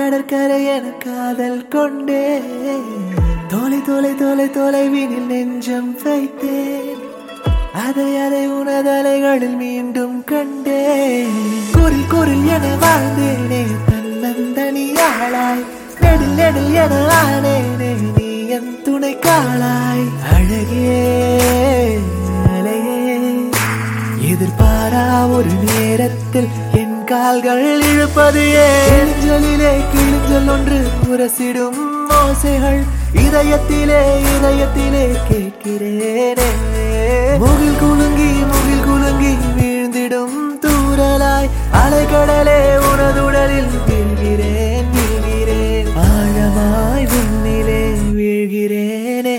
கடற்கரை என காதல் கொண்டே தொலை தொலை தொலை தொலைவினில் நெஞ்சம் வைத்தேன் அதை அதை உனதலைகளில் மீண்டும் கண்டே குரில் குரில் என வாழ்ந்தேனே தன்னந்தனியாளாய் நெடில் நெடில் என ஆனேனே நீ என் துணை காளாய் அழகே அலையே எதிர்பாரா ஒரு நேரத்தில் என் கால்கள் இழுப்பது ஏஞ்சலிலே கிழிஞ்சல் ஒன்று உரசிடும் ஓசைகள் இதயத்திலே இதயத்திலே கேட்கிறேனே முகில் குலுங்கி முகில் குலுங்கி வீழ்ந்திடும் தூரலாய் அலைக்கடலே உனதுடலில் வீழ்கிறேன் வீழ்கிறேன் ஆழமாய் விண்ணிலே வீழ்கிறேனே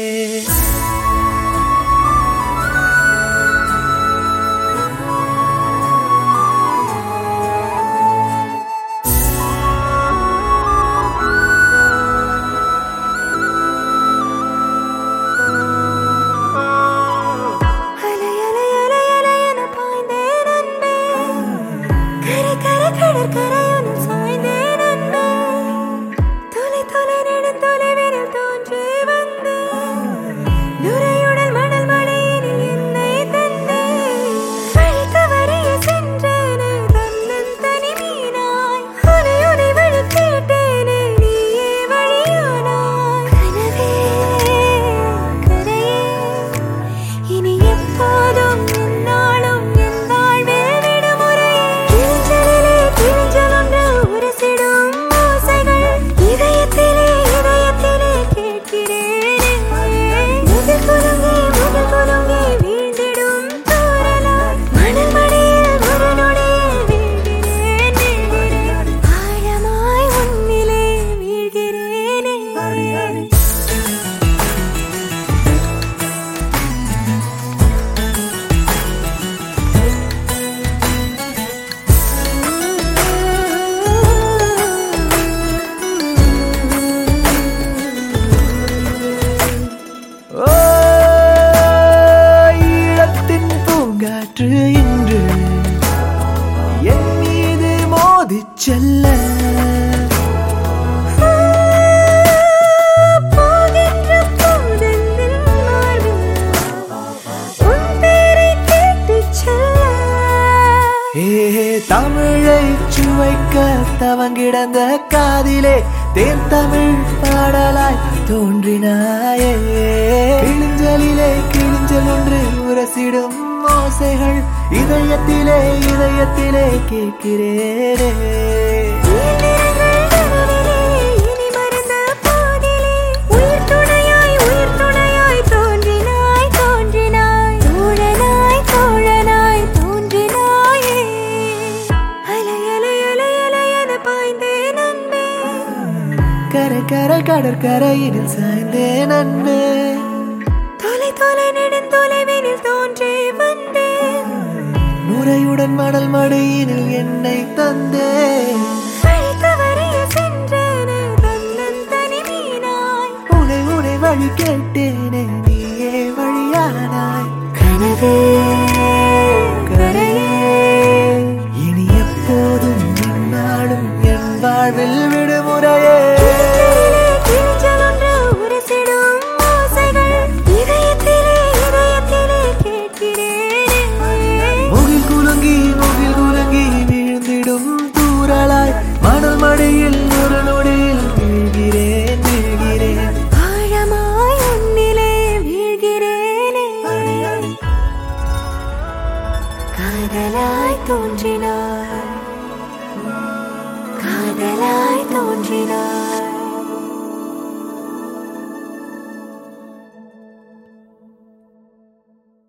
அலை அலை அலை அலை என பாய்ந்தேன் அன்பே கரை கரை கடற்கரையுடன் சாய்ந்தேன் அன்பே தொலை தொலை நெடும் தொலைவினில் தோன்றி வந்து நுரையுடல் மணல் மலையினில் என்னை தந்தே வழி தவறிய சென்றேனே தன்னன் தனி மீனாய் உனை உனை வழி கேட்டேனே நீயே வழியானாய் கனவே கரையே இனி எப்போதும் என்னாலும் என் வாழ்வில் விடுமுறையே கிழிஞ்சலிலே கிழிஞ்சல் ஒன்று உரசிடும் ஓசைகள் இதயத்திலே இதயத்திலே கேட்கிறேனே முகில் குலுங்கி முகில் குலுங்கி வீழ்ந்திடும் தூறலாய் மணல் மடியில் ஒரு நொடியில் வீழ்கிறேன் வீழ்கிறேன் ஆழமாய் உன்னிலே வீழ்கிறேனே ஓ, ஈழத்தின் பூங்காற்று இன்று என் மீது மோதிச் செல்ல போகின்ற போதெந்தில் மார்பில் உன் பேரைக் கேட்டுச் செல்ல. ஏ தமிழை சுவைக்க தவங்கிடந்த காதிலே தேன் தமிழ் பாடலாய் தோன்றினாயே கிழிஞ்சலிலே கிழிஞ்சல் ஒன்று உரசிடும் ஓசைகள் இதயத்திலே இதயத்திலே கேட்கிறேனே இயந்திரங்கள் நடுவிலே இனி மறந்த பாதிலே உயிர் துணையாய் உயிர் துணையாய் தோன்றினாய் தோன்றினாய் தோழனாய் தோழனாய் தோன்றினாயே அலை அலை அலை அலை என பாய்ந்தேன் அன்பே கரை கரை கடற்கரையினில் சாய்ந்தேன் அன்பே தொலை தொலை நெடுந்தொலைவினில் தோன்றி வந்தேன் நுரையுடன் மணல் மடியினில் என்னை தந்தேன் வழி தவறிய சென்றேனே தன்னன் தனி மீனாய் உனை உனை வழி கேட்டேனே நீயே வழியானாய் கனவே கரையே இனி எப்போதும் என்னாலும் என் வாழ்வில் விடுமுறையே கிழிஞ்சல் ஒன்று உரசிடும் ஓசைகள் இதயத்திலே இதயத்திலே கேட்கிறேனே முகில் குலுங்கி முகில் குலுங்கி வீழ்ந்திடும் தூரலாய் மணல் மடியில் ஒரு நொடியில் வீழ்கிறேன் வீழ்கிறேன் ஆழமாய் உன்னிலே வீழ்கிறேனே காதலாய் தோன்றினாய் காதலாய் தோன்றினாய்